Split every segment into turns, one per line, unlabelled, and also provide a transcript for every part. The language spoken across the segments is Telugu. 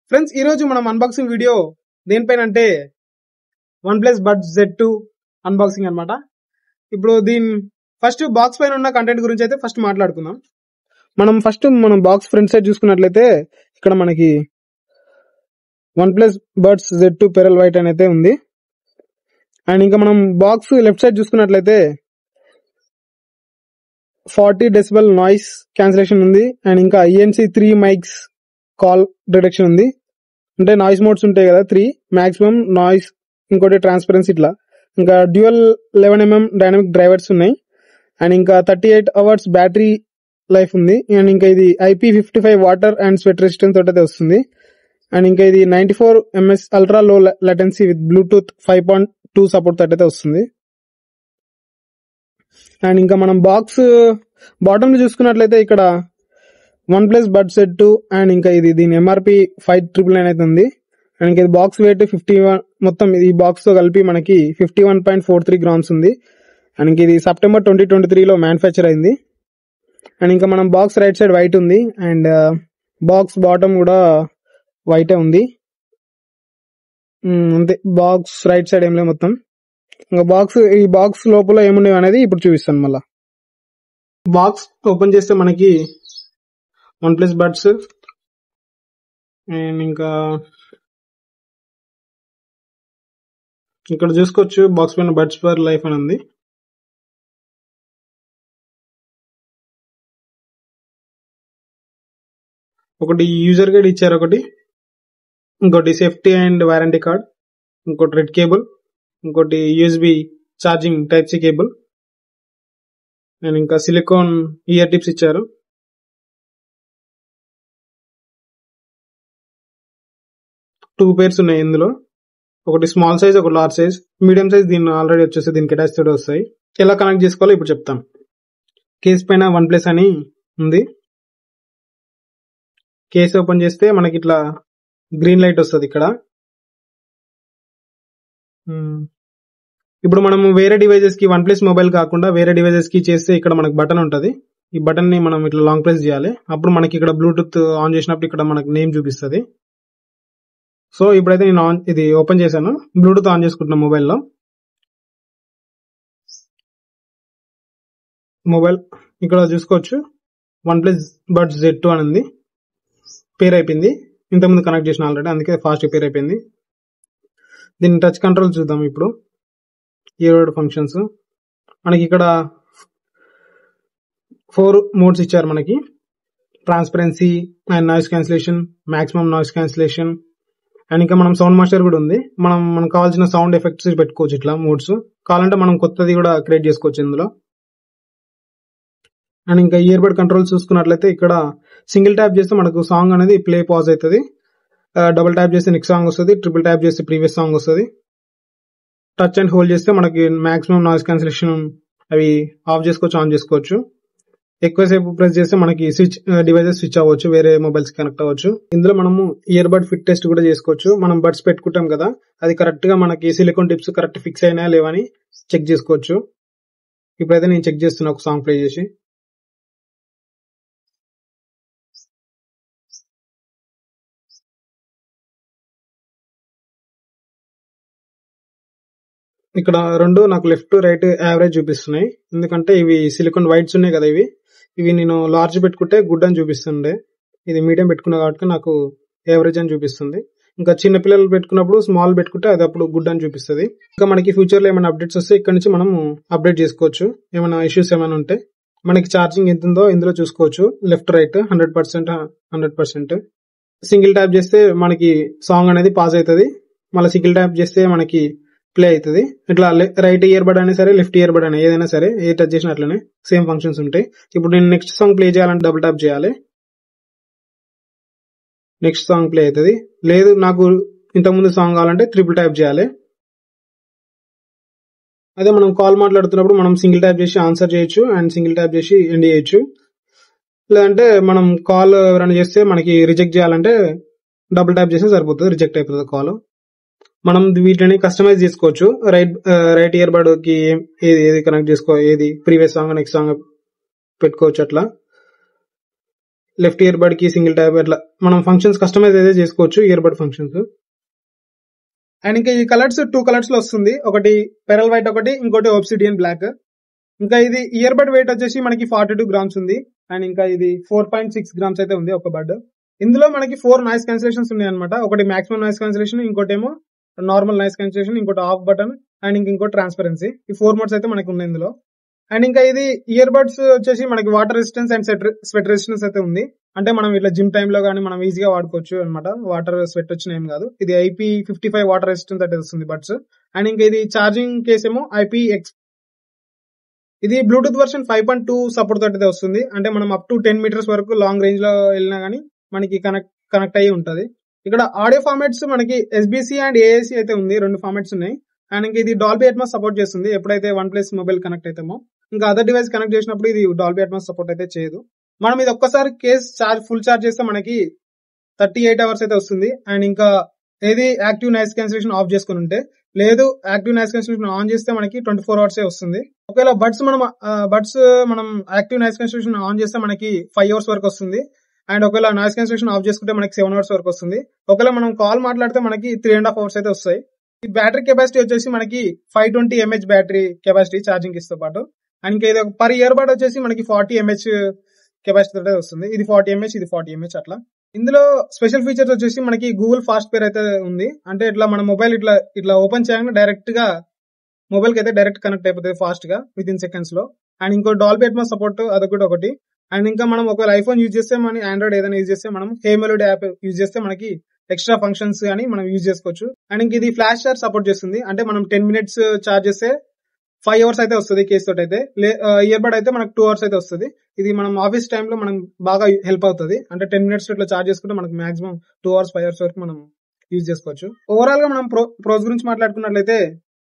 ఫ్రెండ్స్ ఈ రోజు మనం అన్బాక్సింగ్ వీడియో దేనిపైన అంటే one plus bud Z two unboxing అన్నమాట ఇప్పుడు దీని ఫస్ట్ బాక్స్ పైన ఉన్న కంటెంట్ గురించి అయితే ఫస్ట్ మాట్లాడుకుందాం మనం ఫస్ట్ మనం బాక్స్ ఫ్రంట్ సైడ్ చూసుకున్నట్లయితే ఇక్కడ మనకి one plus birds Z two pearl white అని అయితే ఉంది అండ్ ఇంకా మనం బాక్స్ లెఫ్ట్ సైడ్ చూసుకున్నట్లయితే ఫార్టీ డెసిబల్ నాయిస్ క్యాన్సిలేషన్ ఉంది అండ్ ఇంకా INC three mics call detection ఉంది అంటే నాయిస్ మోడ్స్ ఉంటాయి కదా త్రీ మాక్సిమం నాయిస్ ఇంకోటి ట్రాన్స్పరెన్సీ ఇట్లా ఇంకా dual eleven mm dynamic drivers ఉన్నాయి అండ్ ఇంకా thirty eight hours battery life ఉంది అండ్ ఇంకా ఇది IP fifty five water and sweat resistance తోటి అయితే వస్తుంది అండ్ ఇంకా ఇది ninety four ms ultra low latency with Bluetooth five point two support తోటి అయితే వస్తుంది అండ్ ఇంకా మనం బాక్స్ బాటమ్ లో చూసుకున్నట్లయితే ఇక్కడ one plus bud set two and ఇంకా ఇది దీని ఎంఆర్పి ఫైవ్ ట్రిపుల్ నైన్ అయితే ఉంది అండ్ ఇంకా ఇది బాక్స్ వెయిట్ ఫిఫ్టీ వన్ మొత్తం ఈ బాక్స్ తో కలిపి మనకి fifty one point four three grams ఉంది అండ్ ఇంక ఇది సెప్టెంబర్ ట్వంటీ ట్వంటీ త్రీలో మ్యానుఫ్యాక్చర్ అయింది అండ్ ఇంకా మనం బాక్స్ రైట్ సైడ్ వైట్ ఉంది అండ్ బాక్స్ బాటమ్ కూడా వైటే ఉంది మ్మ్, అంతే బాక్స్ రైట్ సైడ్ ఏం లేదు మొత్తం ఇంకా బాక్స్ ఈ బాక్స్ లోపల ఏమున్నాయి అనేది ఇప్పుడు చూపిస్తాను మళ్ళా బాక్స్ ఓపెన్ చేస్తే మనకి వన్ ప్లస్ బడ్స్ అండ్ ఇంకా ఇక్కడ చూసుకోవచ్చు బాక్స్ పైన బడ్స్ ఫర్ లైఫ్ అని ఉంది ఒకటి యూజర్ గైడ్ ఇచ్చారు ఒకటి ఇంకోటి సేఫ్టీ అండ్ వారంటీ కార్డ్ ఇంకోటి రెడ్ కేబుల్ ఇంకోటి USB charging type C cable and ఇంకా సిలికాన్ ఇయర్ టిప్స్ ఇచ్చారు టూ పేర్స్ ఉన్నాయి ఇందులో ఒకటి స్మాల్ సైజ్ ఒకటి లార్జ్ సైజ్ మీడియం సైజ్ దీన్ని ఆల్రెడీ వచ్చేసి దీనికి అటాచ్ తోటి వస్తాయి ఎలా కనెక్ట్ చేసుకోవాలో ఇప్పుడు చెప్తాను కేస్ పైన వన్ ప్లస్ అని ఉంది కేస్ ఓపెన్ చేస్తే మనకి ఇట్లా గ్రీన్ లైట్ వస్తుంది ఇక్కడ మ్మ్. ఇప్పుడు మనం వేరే డివైజెస్ కి వన్ ప్లస్ మొబైల్ కాకుండా వేరే డివైజెస్ కి చేస్తే ఇక్కడ మనకు బటన్ ఉంటది ఈ బటన్ ని మనం ఇట్లా లాంగ్ ప్రెస్ చేయాలి అప్పుడు మనకి ఇక్కడ బ్లూటూత్ ఆన్ చేసినప్పుడు ఇక్కడ మనకు నేమ్ చూపిస్తుంది సో ఇప్పుడైతే నేను ఆన్ ఇది ఓపెన్ చేశాను బ్లూటూత్ ఆన్ చేసుకుంటున్నా మొబైల్లో మొబైల్ ఇక్కడ చూసుకోవచ్చు one plus buds Z two అని ఉంది పేర్ అయిపోయింది ఇంతకుముందు కనెక్ట్ చేసిన ఆల్రెడీ అందుకే ఫాస్ట్ పేర్ అయిపోయింది దీని టచ్ కంట్రోల్ చూద్దాం ఇప్పుడు ఇయర్డ్ ఫంక్షన్స్ మనకి ఇక్కడ ఫోర్ మోడ్స్ ఇచ్చారు మనకి transparency and noise cancellation maximum noise cancellation and ఇంకా మనం సౌండ్ మాస్టర్ కూడా ఉంది మనం మనకు కావాల్సిన సౌండ్ ఎఫెక్ట్స్ పెట్టుకోవచ్చు ఇట్లా మోడ్స్ కావాలంటే మనం కొత్తది కూడా క్రియేట్ చేసుకోవచ్చు ఇందులో అండ్ ఇంకా ఇయర్ బడ్ కంట్రోల్ చూసుకున్నట్లయితే ఇక్కడ సింగిల్ ట్యాప్ చేస్తే మనకు సాంగ్ అనేది ప్లే పాజ్ అవుతుంది డబుల్ ట్యాప్ చేస్తే నెక్స్ట్ సాంగ్ వస్తుంది ట్రిపుల్ ట్యాప్ చేస్తే ప్రీవియస్ సాంగ్ వస్తుంది టచ్ అండ్ హోల్డ్ చేస్తే మనకి మాక్సిమం నాయిస్ క్యాన్సిలేషన్ అవి ఆఫ్ చేసుకోవచ్చు ఆన్ చేసుకోవచ్చు ఎక్కువసేపు ప్రెస్ చేస్తే మనకి స్విచ్ డివైజెస్ స్విచ్ అవ్వచ్చు వేరే మొబైల్స్ కనెక్ట్ అవ్వచ్చు ఇందులో మనము ఇయర్ బడ్ ఫిట్ టెస్ట్ కూడా చేసుకోవచ్చు మనం బడ్స్ పెట్టుకుంటాం కదా అది కరెక్ట్ గా మనకి సిలికాన్ టిప్స్ కరెక్ట్ ఫిక్స్ అయినా లేవని చెక్ చేసుకోవచ్చు ఇప్పుడైతే నేను చెక్ చేస్తున్నా ఒక సాంగ్ ప్లే చేసి ఇక్కడ రెండు నాకు లెఫ్ట్ రైట్ యావరేజ్ చూపిస్తున్నాయి ఎందుకంటే ఇవి సిలికాన్ వైట్స్ ఉన్నాయి కదా ఇవి ఇవి నేను లార్జ్ పెట్టుకుంటే గుడ్ అని చూపిస్తుండే ఇది మీడియం పెట్టుకున్నా కాబట్టి నాకు యావరేజ్ అని చూపిస్తుంది ఇంకా చిన్న పిల్లలు పెట్టుకున్నప్పుడు స్మాల్ పెట్టుకుంటే అది అప్పుడు గుడ్ అని చూపిస్తుంది ఇంకా మనకి ఫ్యూచర్ లో ఏమైనా అప్డేట్స్ వస్తే ఇక్కడ నుంచి మనం అప్డేట్ చేసుకోవచ్చు ఏమైనా ఇష్యూస్ ఏమైనా ఉంటే మనకి ఛార్జింగ్ ఎంత ఉందో ఇందులో చూసుకోవచ్చు left right hundred percent hundred percent single tap చేస్తే మనకి సాంగ్ అనేది పాస్ అవుతుంది మళ్ళీ సింగిల్ ట్యాప్ చేస్తే మనకి ప్లే అవుతుంది ఇట్లా రైట్ ఇయర్ బడ్ అయినా సరే లెఫ్ట్ ఇయర్ బడ్ అయినా ఏదైనా సరే ఏ టచ్ చేసిన అట్లనే సేమ్ ఫంక్షన్స్ ఉంటాయి ఇప్పుడు నేను నెక్స్ట్ సాంగ్ ప్లే చేయాలంటే డబుల్ ట్యాప్ చేయాలి నెక్స్ట్ సాంగ్ ప్లే అవుతుంది లేదు నాకు ఇంతకుముందు సాంగ్ కావాలంటే ట్రిపుల్ ట్యాప్ చేయాలి అదే మనం కాల్ మాట్లాడుతున్నప్పుడు మనం సింగిల్ ట్యాప్ చేసి ఆన్సర్ చేయొచ్చు అండ్ సింగిల్ ట్యాప్ చేసి ఎండ్ చేయొచ్చు లేదంటే మనం కాల్ ఎవరైనా చేస్తే మనకి రిజెక్ట్ చేయాలంటే డబుల్ ట్యాప్ చేస్తే సరిపోతుంది రిజెక్ట్ అయిపోతుంది కాల్ మనం వీటిని కస్టమైజ్ చేసుకోవచ్చు రైట్ రైట్ ఇయర్ బడ్ కి ఏం- ఏది ఏది కనెక్ట్ చేసుకో ఏది ప్రీవియస్ సాంగ్ నెక్స్ట్ సాంగ్ పెట్టుకోవచ్చు అట్లా లెఫ్ట్ ఇయర్ బడ్ కి సింగిల్ ట్యాబ్ అట్లా మనం ఫంక్షన్స్ కస్టమైజ్ అయితే చేసుకోవచ్చు ఇయర్ బడ్ ఫంక్షన్స్ అండ్ ఇంకా ఈ కలర్స్ టూ కలర్స్ లో వస్తుంది ఒకటి పెరల్ వైట్ ఒకటి ఇంకోటి ఒబ్సిడియన్ బ్లాక్ ఇంకా ఇది ఇయర్ బడ్ వెయిట్ వచ్చేసి మనకి ఫార్టీ టూ గ్రామ్స్ ఉంది అండ్ ఇంకా ఇది ఫోర్ పాయింట్ సిక్స్ గ్రామ్స్ అయితే ఉంది ఒక బడ్ ఇందులో మనకి ఫోర్ నాయిస్ క్యాన్సిలేషన్స్ ఉన్నాయి అనమాట ఒకటి మాక్సిమం నాయిస్ క్యాన్సిలేషన్ ఇంకోటి ఏమో నార్మల్ నాయిస్ క్యాన్సిలేషన్ ఇంకోటి ఆఫ్ బటన్ అండ్ ఇంక ఇంకో ట్రాన్స్పరెన్సీ ఈ ఫోర్ మోడ్స్ అయితే మనకి ఉన్నాయి ఇందులో అండ్ ఇంకా ఇది ఇయర్ బడ్స్ వచ్చేసి మనకి water resistance and sweat resistance అయితే ఉంది అంటే మనం ఇట్లా జిమ్ టైమ్ లో కానీ మనం ఈజీగా వాడుకోవచ్చు అనమాట వాటర్ స్వెట్ వచ్చిన ఏం కాదు ఇది IP fifty five water resistance అయితే వస్తుంది బడ్స్ అండ్ ఇంకా ఇది ఛార్జింగ్ కేస్ ఏమో ఐపీ ఎక్స్ ఇది Bluetooth version five point two support తోటి అయితే వస్తుంది అంటే మనం అప్ టు టెన్ మీటర్స్ వరకు లాంగ్ రేంజ్ లో వెళ్ళినా గానీ మనకి కనెక్ట్ కనెక్ట్ అయ్యి ఉంటది ఇక్కడ ఆడియో ఫార్మాట్స్ మనకి ఎస్బిసి అండ్ ఏఏసి అయితే ఉంది రెండు ఫార్మాట్స్ ఉన్నాయి అండ్ ఇంకా ఇది డాల్బీ అట్మాస్ సపోర్ట్ చేస్తుంది ఎప్పుడైతే వన్ ప్లస్ మొబైల్ కనెక్ట్ అవుతామో ఇంకా అదర్ డివైస్ కనెక్ట్ చేసినప్పుడు ఇది డాల్బీ అట్మాస్ సపోర్ట్ అయితే చేయదు మనం ఇది ఒక్కసారి కేస్ చార్జ్ ఫుల్ చార్జ్ చేస్తే మనకి థర్టీ ఎయిట్ అవర్స్ అయితే వస్తుంది అండ్ ఇంకా ఏది యాక్టివ్ నాయిస్ క్యాన్సిలేషన్ ఆఫ్ చేసుకుని ఉంటే లేదు యాక్టివ్ నాయిస్ క్యాన్సిలేషన్ ఆన్ చేస్తే మనకి ట్వంటీ ఫోర్ అవర్స్ వస్తుంది ఒకవేళ బడ్స్ మనం బడ్స్ మనం యాక్టివ్ నాయిస్ క్యాన్సిలేషన్ ఆన్ చేస్తే మనకి ఫైవ్ అవర్స్ వరకు వస్తుంది అండ్ ఒకవేళ నాయిస్ క్యాన్సిలేషన్ ఆఫ్ చేసుకుంటే మనకి సెవెన్ అవర్స్ వరకు వస్తుంది ఒకవేళ మనం కాల్ మాట్లాడితే మనకి త్రీ అండ్ హాఫ్ అవర్స్ అయితే వస్తాయి ఈ బ్యాటరీ కెపాసిటీ వచ్చేసి మనకి five twenty MH battery capacity charging తో పాటు అండ్ ఇంకా ఇది పర్ ఇయర్ బడ్ వచ్చేసి మనకి ఫార్టీ ఎంహెచ్ కెపాసిటీ అయితే వస్తుంది ఇది ఫార్టీ ఎంహెచ్ ఇది ఫార్టీ ఎంహెచ్ అట్లా ఇందులో స్పెషల్ ఫీచర్స్ వచ్చేసి మనకి గూగుల్ ఫాస్ట్ పేర్ అయితే ఉంది అంటే ఇట్లా మన మొబైల్ ఇట్లా ఇట్లా ఓపెన్ చేయగానే డైరెక్ట్ గా మొబైల్ కి అయితే డైరెక్ట్ కనెక్ట్ అయిపోతుంది ఫాస్ట్ గా విత్ ఇన్ సెకండ్స్ లో అండ్ ఇంకో డాల్బీ అట్మాస్ సపోర్ట్ అదొకటి ఒకటి అండ్ ఇంకా మనం ఒకవేళ ఐఫోన్ యూజ్ చేస్తే మన ఆండ్రాయిడ్ ఏదైనా యూజ్ చేస్తే మనం హే మెలోడీ యాప్ యూజ్ చేస్తే మనకి ఎక్స్ట్రా ఫంక్షన్స్ కానీ మనం యూజ్ చేసుకోవచ్చు అండ్ ఇంక ఇది ఫ్లాష్ చార్జ్ సపోర్ట్ చేస్తుంది అంటే మనం టెన్ మినిట్స్ చార్జ్ చేస్తే ఫైవ్ అవర్స్ అయితే వస్తుంది కేస్ తోటి అయితే ఇయర్ బడ్ అయితే మనకు టూ అవర్స్ అయితే వస్తుంది ఇది మనం ఆఫీస్ టైంలో మనం బాగా హెల్ప్ అవుతుంది అంటే టెన్ మినిట్స్ ఇట్లా చార్జ్ చేసుకుంటే మనకు maximum two hours five hours వరకు మనం యూజ్ చేసుకోవచ్చు ఓవరాల్ గా మనం ప్రో ప్రోస్ గురించి మాట్లాడుకున్నట్లయితే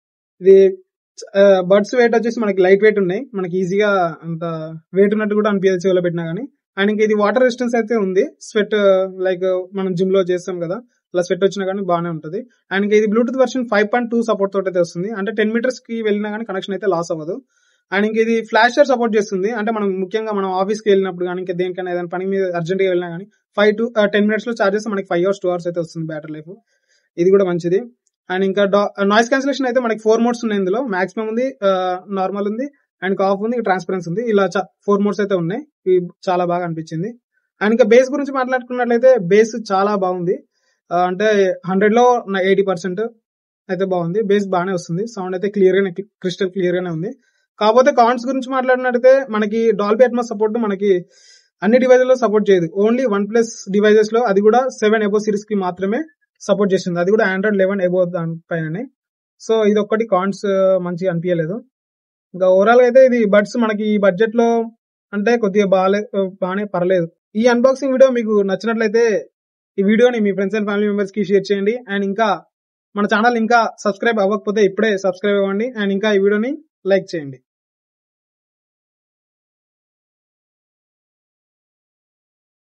ఇది బర్డ్స్ వెయిట్ వచ్చేసి మనకి లైట్ వెయిట్ ఉన్నాయి మనకి ఈజీగా అంత వెయిట్ ఉన్నట్టు కూడా అనిపించదు చెవిలో పెట్టినా గానీ అండ్ ఇంకా ఇది వాటర్ రెసిస్టెన్స్ అయితే ఉంది స్వెట్ లైక్ మనం జిమ్ లో చేస్తాం కదా అలా స్వెట్ వచ్చినా కానీ బాగానే ఉంటుంది అండ్ ఇంకా ఇది Bluetooth version five point two support తోటి అయితే వస్తుంది అంటే టెన్ మీటర్స్ కి వెళ్ళినా కానీ కనెక్షన్ అయితే లాస్ అవ్వదు అండ్ ఇంక ఇది ఫ్లాషర్ సపోర్ట్ చేస్తుంది అంటే మనం ముఖ్యంగా మనం ఆఫీస్ కి వెళ్ళినప్పుడు కానీ ఇంకా దేనికైనా ఏదైనా పని మీద అర్జెంట్ గా వెళ్ళినా కానీ ఫైవ్ టు టెన్ మినిట్స్ లో చార్జ్ చేస్తే మనకి ఫైవ్ అవర్స్ టూ అవర్స్ అయితే వస్తుంది బ్యాటరీ లైఫ్ ఇది కూడా మంచిది అండ్ ఇంకా నాయిస్ క్యాన్సిలేషన్ అయితే మనకి ఫోర్ మోడ్స్ ఉన్నాయి ఇందులో మాక్సిమం ఉంది నార్మల్ ఉంది అండ్ ఆఫ్ ఉంది ట్రాన్స్పరెన్స్ ఉంది ఇలా ఫోర్ మోడ్స్ అయితే ఉన్నాయి ఇవి చాలా బాగా అనిపించింది అండ్ ఇంకా బేస్ గురించి మాట్లాడుకున్నట్లయితే బేస్ చాలా బాగుంది అంటే హండ్రెడ్ లో ఎయిటీ పర్సెంట్ అయితే బాగుంది బేస్ బాగానే వస్తుంది సౌండ్ అయితే క్లియర్ గానే క్రిస్టల్ క్లియర్ గానే ఉంది కాకపోతే కాన్స్ గురించి మాట్లాడినట్టయితే మనకి డాల్బీ అట్మాస్ సపోర్ట్ మనకి అన్ని డివైజెస్ లో సపోర్ట్ చేయదు ఓన్లీ వన్ ప్లస్ డివైజెస్ లో అది కూడా సెవెన్ ఎబో సిరీస్ కి మాత్రమే సపోర్ట్ చేసింది అది కూడా ఆండ్రాయిడ్ లెవెన్ ఎబో దానిపైననే సో ఇది ఒక్కటి కాన్స్ మంచిగా అనిపించలేదు ఇంకా ఓవరాల్ అయితే ఇది బడ్స్ మనకి ఈ బడ్జెట్ లో అంటే కొద్దిగా బాగాలే బాగానే పర్లేదు ఈ అన్బాక్సింగ్ వీడియో మీకు నచ్చినట్లయితే ఈ వీడియోని మీ ఫ్రెండ్స్ అండ్ ఫ్యామిలీ మెంబర్స్ కి షేర్ చేయండి అండ్ ఇంకా మన ఛానల్ ఇంకా సబ్స్క్రైబ్ అవ్వకపోతే ఇప్పుడే సబ్స్క్రైబ్ అవ్వండి అండ్ ఇంకా ఈ వీడియోని లైక్ చేయండి